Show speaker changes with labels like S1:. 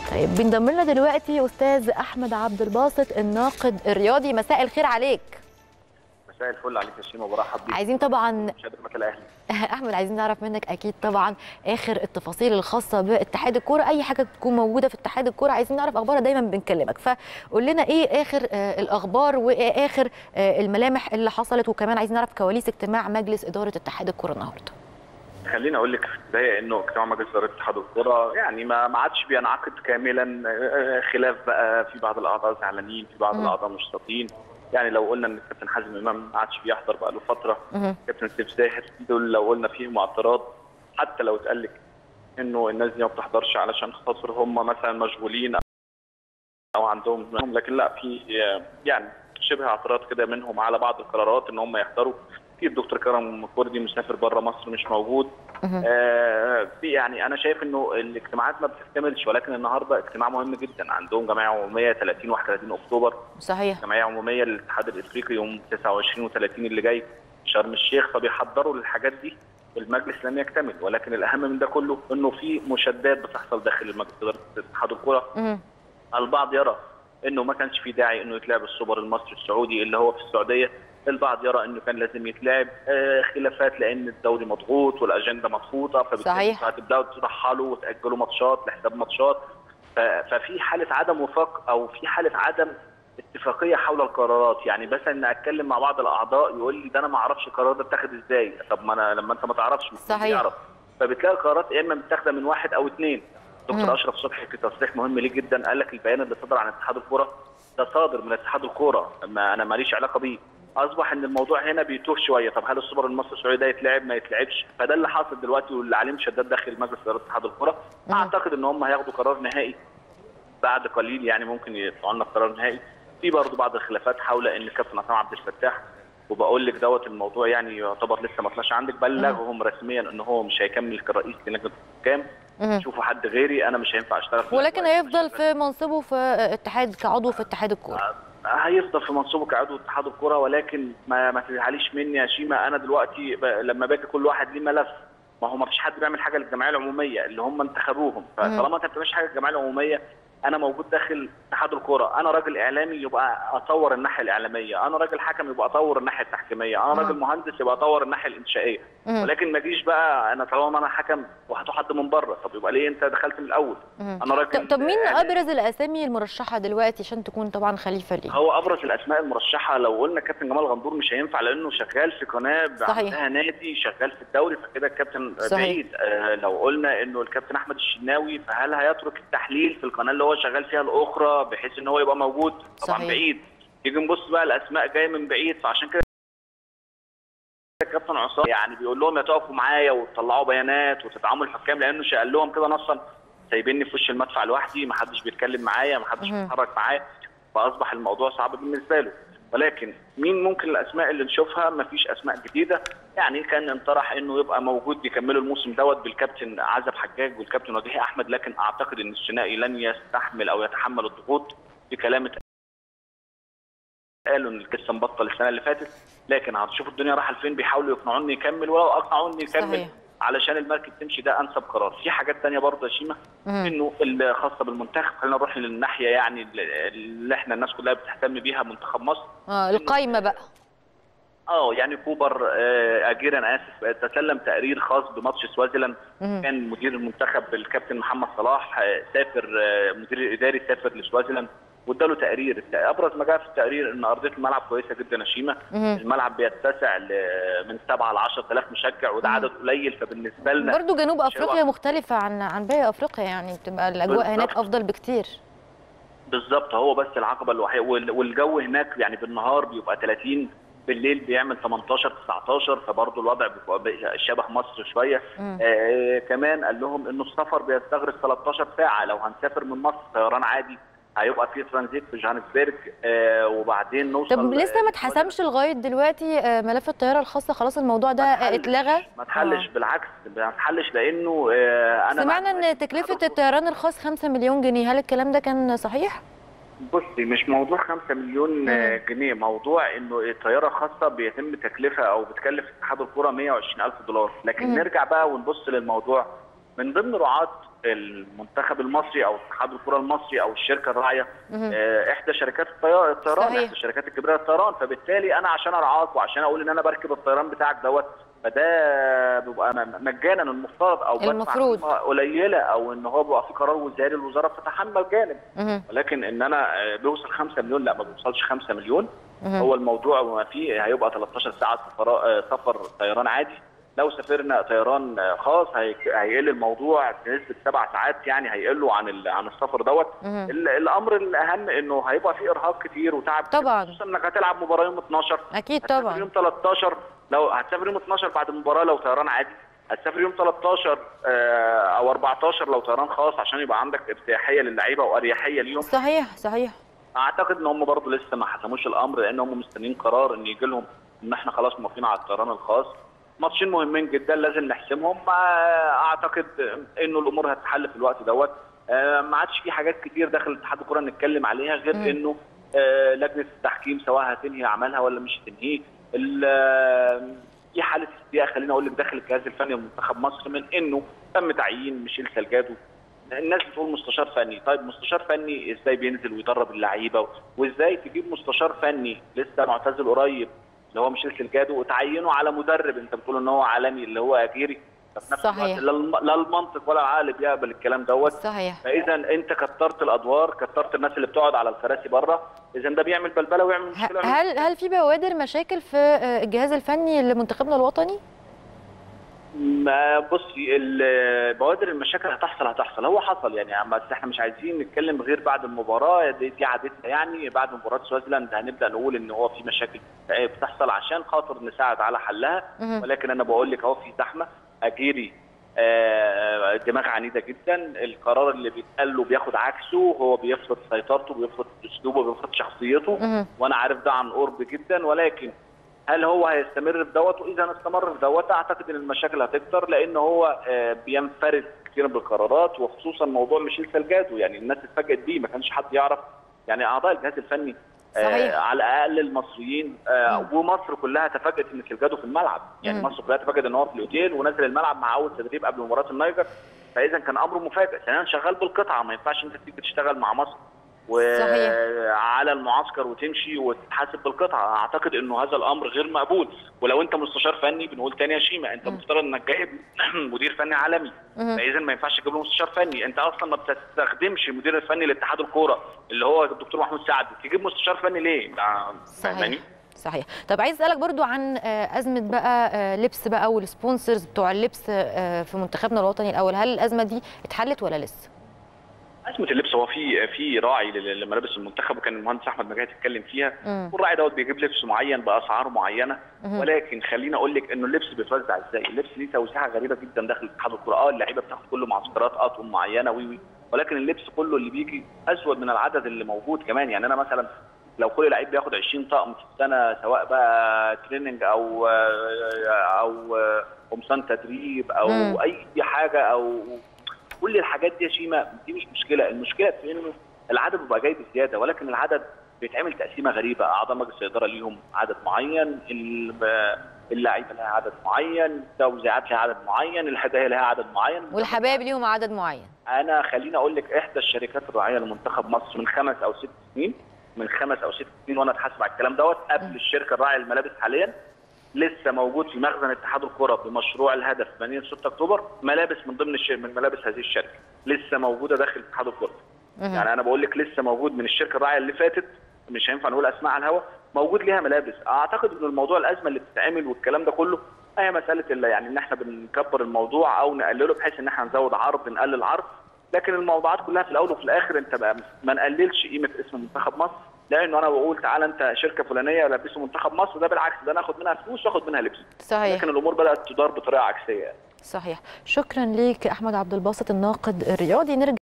S1: طيب بينضم لنا دلوقتي استاذ احمد عبد الباسط الناقد الرياضي مساء الخير عليك
S2: مساء الفل عليك يا شيماء وبرحب بيك
S1: عايزين طبعا
S2: مشاهدة قناه الاهلي
S1: احمد عايزين نعرف منك اكيد طبعا اخر التفاصيل الخاصه باتحاد الكوره اي حاجه تكون موجوده في اتحاد الكوره عايزين نعرف اخبارها دايما بنكلمك فقول لنا ايه اخر آه، الاخبار وايه اخر آه، الملامح اللي حصلت وكمان عايزين نعرف كواليس اجتماع مجلس اداره اتحاد الكوره النهارده
S2: خليني اقول لك في البدايه انه اجتماع مجلس اداره اتحاد الكوره يعني ما ما عادش بينعقد كاملا آه، خلاف بقى في بعض الاعضاء زعلانين في بعض
S1: مم.
S2: الاعضاء مش راضيين يعني لو قلنا ان الكابتن حازم امام ما عادش بيحضر بقى له فتره
S1: مهم.
S2: كابتن سيف زاهر دول لو قلنا فيهم اعتراض حتى لو اتقال لك انه الناس دي ما بتحضرش علشان خاطر هم مثلا مشغولين او عندهم لكن لا في آه، يعني شبه اعتراض كده منهم على بعض القرارات ان هم يحضروا في الدكتور كرم كردي مسافر بره مصر مش موجود
S1: مهم.
S2: آه، في يعني انا شايف انه الاجتماعات ما بتكتملش ولكن النهارده اجتماع مهم جدا عندهم جمعيه عموميه 30 31 اكتوبر
S1: صحيح
S2: جمعيه عموميه للاتحاد الافريقي يوم 29 و30 اللي جاي في شرم الشيخ فبيحضروا للحاجات دي المجلس لم يكتمل ولكن الاهم من ده كله انه في مشادات بتحصل داخل المجلس اداره اتحاد الكره
S1: مهم.
S2: البعض يرى انه ما كانش في داعي انه يتلعب السوبر المصري السعودي اللي هو في السعوديه البعض يرى انه كان لازم يتلعب آه، خلافات لان الدوري مضغوط والاجنده مضغوطه فبالتالي
S1: صحيح.
S2: انتوا هتبداوا ترحلوا وتاجلوا ماتشات لحساب ماتشات ف- ففي حاله عدم وفاق او في حاله عدم اتفاقيه حول القرارات يعني مثلا ان اتكلم مع بعض الاعضاء يقول لي ده انا ما اعرفش القرار ده اتاخد ازاي طب ما انا لما انت ما تعرفش المفروض
S1: صحيح.
S2: يعرف فبتلاقي القرارات يا اما متاخده من واحد او اثنين
S1: مم.
S2: دكتور اشرف صبحي في تصريح مهم ليه جدا قال لك البيان اللي صدر عن اتحاد الكوره ده صادر من اتحاد الكوره ما انا ماليش علاقه بيه اصبح ان الموضوع هنا بيتوه شويه طب هل السوبر المصري السعودي ده يتلعب ما يتلعبش فده اللي حاصل دلوقتي واللي عليه مشادات داخل مجلس اداره اتحاد الكوره
S1: مم.
S2: اعتقد ان هم هياخدوا قرار نهائي بعد قليل يعني ممكن يطلعوا لنا قرار نهائي في برضه بعض الخلافات حول ان الكابتن عصام عبد الفتاح وبقول لك دوت الموضوع يعني يعتبر لسه ما طلعش عندك بلغهم رسميا ان هو مش هيكمل كرئيس لجنه الحكام
S1: مهم.
S2: شوفوا حد غيري انا مش هينفع اشتغل في
S1: ولكن
S2: الأجواء.
S1: هيفضل في منصبه في اتحاد كعضو في اتحاد الكوره
S2: هيفضل في منصبه كعضو اتحاد الكره ولكن ما ما تزعليش مني يا شيماء انا دلوقتي ب... لما باجي كل واحد ليه ملف ما هو ما فيش حد بيعمل حاجه للجمعيه العموميه اللي هم انتخبوهم فطالما انت ما بتعملش حاجه للجمعيه العموميه انا موجود داخل اتحاد الكره انا راجل اعلامي يبقى اطور الناحيه الاعلاميه انا راجل حكم يبقى اطور الناحيه التحكيميه انا
S1: مم.
S2: راجل مهندس يبقى اطور الناحيه الانشائيه
S1: مم.
S2: ولكن ما اجيش بقى انا طالما انا حكم وهاتوا حد من بره طب يبقى ليه انت دخلت من الاول
S1: مهم.
S2: انا راجل
S1: طب طب مين
S2: إعلامي.
S1: ابرز الاسامي المرشحه دلوقتي عشان تكون طبعا خليفه ليه
S2: هو ابرز الاسماء المرشحه لو قلنا كابتن جمال غندور مش هينفع لانه شغال في قناه
S1: صحيح.
S2: عندها نادي شغال في الدوري فكده الكابتن
S1: صحيح.
S2: بعيد آه لو قلنا انه الكابتن احمد الشناوي فهل هيترك التحليل في القناه اللي هو شغال فيها الاخرى بحيث ان هو يبقى موجود طبعا
S1: صحيح.
S2: بعيد يجي نبص بقى الاسماء جايه من بعيد فعشان كده الكابتن عصام يعني بيقول لهم يا تقفوا معايا وتطلعوا بيانات وتدعموا الحكام لانه ش- قال لهم كده نصا سايبيني في وش المدفع لوحدي ما حدش بيتكلم معايا ما حدش
S1: مهم.
S2: بيتحرك معايا فاصبح الموضوع صعب بالنسبه له ولكن مين ممكن الاسماء اللي نشوفها ما فيش اسماء جديده يعني كان انطرح انه يبقى موجود بيكملوا الموسم دوت بالكابتن عزب حجاج والكابتن وجيه احمد لكن اعتقد ان الثنائي لن يستحمل او يتحمل الضغوط في كلام قالوا ان القصه مبطل السنه اللي فاتت لكن هتشوفوا الدنيا رايحه لفين بيحاولوا يقنعوني يكمل ولو اقنعوني يكمل
S1: صحيح.
S2: علشان المركب تمشي ده انسب قرار في حاجات تانية برضه يا شيماء
S1: مهم.
S2: انه الخاصه بالمنتخب خلينا نروح للناحيه يعني اللي احنا الناس كلها بتهتم بيها منتخب مصر
S1: اه القايمه بقى
S2: اه يعني كوبر آه اجيرا انا اسف تسلم تقرير خاص بماتش سوازيلاند
S1: مهم.
S2: كان مدير المنتخب الكابتن محمد صلاح آه، سافر آه، مدير الاداري سافر لسوازيلاند واداله تقرير ابرز ما جاء في التقرير ان ارضيه الملعب كويسه جدا يا شيماء
S1: مهم.
S2: الملعب بيتسع ل- من 7 ل 10000 مشجع وده
S1: مم.
S2: عدد قليل فبالنسبه لنا
S1: برضو جنوب
S2: مش
S1: افريقيا
S2: هيبقى-
S1: مختلفه عن عن باقي افريقيا يعني بتبقى الاجواء هناك
S2: بالظبط.
S1: افضل بكتير
S2: بالظبط هو بس العقبه الوحيده وال- والجو هناك يعني بالنهار بيبقى 30 بالليل بيعمل 18 19 فبرضه الوضع بيبقى شبه مصر شويه
S1: مم.
S2: آه كمان قال لهم انه السفر بيستغرق 13 ساعه لو هنسافر من مصر طيران عادي هيبقى في ترانزيت في جوهانسبرج آه وبعدين نوصل
S1: طب لسه ما اتحسمش لغايه دلوقتي آه، ملف الطياره الخاصه خلاص الموضوع ده
S2: ما
S1: آه،
S2: اتحلش-
S1: اتلغى
S2: ما اتحلش
S1: آه.
S2: بالعكس ما اتحلش لانه آه انا
S1: سمعنا
S2: بعد-
S1: ان تكلفه الطيران الخاص 5 مليون جنيه هل الكلام ده كان صحيح
S2: بصي مش موضوع 5 مليون آه، جنيه موضوع انه الطياره الخاصه بيتم تكلفه او بتكلف اتحاد الكوره 120 الف دولار لكن
S1: مم.
S2: نرجع بقى ونبص للموضوع من ضمن رعاه المنتخب المصري او اتحاد الكره المصري او الشركه الراعيه آه، احدى شركات الطيار- الطيران
S1: صحيح.
S2: احدى الشركات الكبيره للطيران فبالتالي انا عشان ارعاك وعشان اقول ان انا بركب الطيران بتاعك دوت فده بيبقى م- مجانا المفترض او بدفع
S1: المفروض.
S2: قيمة قليله او ان هو بيبقى في قرار وزاري الوزاره بتتحمل جانب
S1: مهم.
S2: ولكن ان انا آه، بيوصل 5 مليون لا ما بيوصلش 5 مليون
S1: مهم.
S2: هو الموضوع وما فيه هيبقى 13 ساعه سفر آه، سفر طيران عادي لو سافرنا طيران آه، خاص هي- هيقل الموضوع بنسبه سبع ساعات يعني هيقلوا عن ال- عن السفر دوت
S1: مهم.
S2: ال- الامر الاهم انه هيبقى فيه ارهاق كتير وتعب كتير،
S1: طبعاً.
S2: خصوصا انك هتلعب مباراه يوم 12
S1: اكيد
S2: هتسافر
S1: طبعا
S2: يوم 13 لو هتسافر يوم 12 بعد المباراه لو طيران عادي هتسافر يوم 13 آه، او 14 لو طيران خاص عشان يبقى عندك ارتياحيه للعيبه واريحيه ليهم
S1: صحيح صحيح
S2: اعتقد ان هم برضه لسه ما حسموش الامر لان هم مستنيين قرار ان يجي لهم ان احنا خلاص موافقين على الطيران الخاص ماتشين مهمين جدا لازم نحسمهم آه، اعتقد انه الامور هتتحل في الوقت دوت آه، ما عادش في حاجات كتير داخل اتحاد الكره نتكلم عليها غير
S1: مم.
S2: انه آه، لجنه التحكيم سواء هتنهي عملها ولا مش هتنهيه ال- آه، في حاله استياء خليني اقول لك داخل الجهاز الفني لمنتخب مصر من انه تم تعيين ميشيل سالجادو الناس بتقول مستشار فني طيب مستشار فني ازاي بينزل ويدرب اللعيبه وازاي تجيب مستشار فني لسه معتزل قريب اللي هو ميشيل سلجادو وتعينه على مدرب انت بتقول ان هو عالمي اللي هو اجيري ففي نفس
S1: صحيح.
S2: الوقت لا الم- لا المنطق ولا العقل بيقبل الكلام دوت
S1: صحيح
S2: فاذا انت كترت الادوار كترت الناس اللي بتقعد على الكراسي بره اذا ده بيعمل بلبله ويعمل
S1: ه-
S2: مشكله
S1: هل هل في بوادر مشاكل في آه، الجهاز الفني لمنتخبنا الوطني؟
S2: ما بصي ال- بوادر المشاكل هتحصل هتحصل هو حصل يعني بس احنا مش عايزين نتكلم غير بعد المباراه دي, دي عادتنا يعني بعد مباراه سوازيلاند هنبدا نقول ان هو في مشاكل بتحصل عشان خاطر نساعد على حلها
S1: مهم.
S2: ولكن انا بقول لك اهو في زحمه اجيري آه، دماغ عنيده جدا القرار اللي بيتقال له بياخد عكسه هو بيفرض سيطرته بيفرض اسلوبه بيفرض شخصيته
S1: مهم.
S2: وانا عارف ده عن قرب جدا ولكن هل هو هيستمر في دوت واذا استمر في دوت اعتقد ان المشاكل هتكتر لان هو آه، بينفرد كثيرا بالقرارات وخصوصا موضوع ميشيل سالجادو يعني الناس اتفاجئت بيه ما كانش حد يعرف يعني اعضاء الجهاز الفني
S1: صحيح.
S2: آه على الاقل المصريين آه
S1: مم.
S2: ومصر كلها تفاجئت ان سالجادو في الملعب يعني
S1: مم.
S2: مصر كلها تفاجئت ان هو في الاوتيل ونزل الملعب مع اول تدريب قبل مباراه النيجر فاذا كان امر مفاجئ ثانيا شغال بالقطعه ما ينفعش انت تيجي تشتغل مع مصر
S1: صحيح.
S2: وعلى المعسكر وتمشي وتتحاسب بالقطعه اعتقد انه هذا الامر غير مقبول ولو انت مستشار فني بنقول تاني يا شيماء انت
S1: مم.
S2: مفترض انك جايب مدير فني عالمي
S1: مهم.
S2: فاذا ما ينفعش تجيب له مستشار فني انت اصلا ما بتستخدمش المدير الفني لاتحاد الكوره اللي هو الدكتور محمود سعد تجيب مستشار فني ليه ده- فاهماني؟
S1: صحيح صحيح طب عايز اسالك برضو عن آه، ازمه بقى آه، لبس بقى والسبونسرز بتوع اللبس آه، في منتخبنا الوطني الاول هل الازمه دي اتحلت ولا لسه
S2: ازمه اللبس هو في في راعي لل- لملابس المنتخب وكان المهندس احمد مجاهد اتكلم فيها
S1: مم.
S2: والراعي دوت بيجيب لبس معين باسعار معينه
S1: مهم.
S2: ولكن خليني اقول لك انه اللبس بيتوزع ازاي؟ اللبس ليه توزيعه غريبه جدا داخل اتحاد الكره، اه اللعيبه بتاخد كل معسكرات اطقم معينه وي وي ولكن اللبس كله اللي بيجي اسود من العدد اللي موجود كمان يعني انا مثلا لو كل لعيب بياخد 20 طقم في السنه سواء بقى تريننج او او قمصان تدريب او
S1: مم.
S2: اي حاجه او كل الحاجات دي يا شيماء دي مش مشكله، المشكله في انه العدد بيبقى جاي بزياده ولكن العدد بيتعمل تقسيمه غريبه اعضاء مجلس الاداره ليهم عدد معين ال- اللعيبه لها عدد معين التوزيعات لها عدد معين الهدايا لها عدد معين
S1: والحبايب ليهم عدد معين
S2: انا خليني اقول لك احدى الشركات الراعيه لمنتخب مصر من خمس او ست سنين من خمس او ست سنين وانا اتحاسب على الكلام دوت قبل الشركه الراعيه للملابس حاليا لسه موجود في مخزن اتحاد الكره بمشروع الهدف في مدينه 6 اكتوبر ملابس من ضمن الشر... من ملابس هذه الشركه لسه موجوده داخل اتحاد الكره
S1: مهم.
S2: يعني انا بقول لك لسه موجود من الشركه الراعيه اللي فاتت مش هينفع نقول اسماء على الهواء موجود ليها ملابس اعتقد ان الموضوع الازمه اللي بتتعمل والكلام ده كله هي مساله اللي يعني ان احنا بنكبر الموضوع او نقلله بحيث ان احنا نزود عرض نقلل عرض لكن الموضوعات كلها في الاول وفي الاخر انت بقى ما نقللش قيمه اسم منتخب مصر لانه انا بقول تعالى انت شركه فلانيه لبسوا منتخب مصر ده بالعكس ده انا اخد منها فلوس واخد منها لبس
S1: صحيح
S2: لكن الامور بدات تدار بطريقه عكسيه يعني.
S1: صحيح شكرا ليك احمد عبد الباسط الناقد الرياضي نرجع